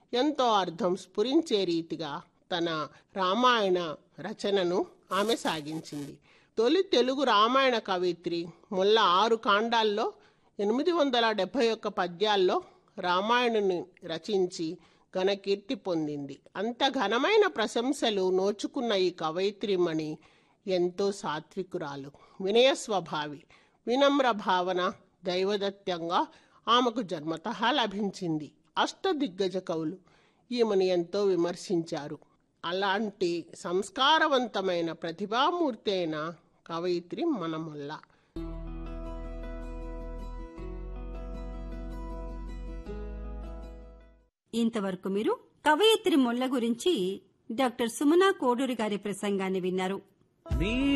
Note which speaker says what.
Speaker 1: ఎంతో అర్థం స్ఫురించే రీతిగా తన రామాయణ రచనను ఆమె సాగించింది తొలి తెలుగు రామాయణ కవిత్రి ముల్ల ఆరు కాండాల్లో ఎనిమిది వందల డెబ్భై ఒక్క పద్యాల్లో రామాయణుని రచించి ఘనకీర్తి పొందింది అంత ఘనమైన ప్రశంసలు నోచుకున్న ఈ కవయిత్రిమణి ఎంతో సాత్వికురాలు వినయ స్వభావి వినమ్ర భావన దైవదత్యంగా ఆమెకు జన్మతః లభించింది అష్టదిగ్గజ కవులు ఈమెను ఎంతో విమర్శించారు అలాంటి సంస్కారవంతమైన ప్రతిభామూర్తి అయిన కవయిత్రి మనముల్ల
Speaker 2: ఇంతవరకు మీరు కవయిత్రి మొల్ల గురించి డాక్టర్ సుమనా కోడూరి గారి ప్రసంగాన్ని విన్నారు
Speaker 3: నీ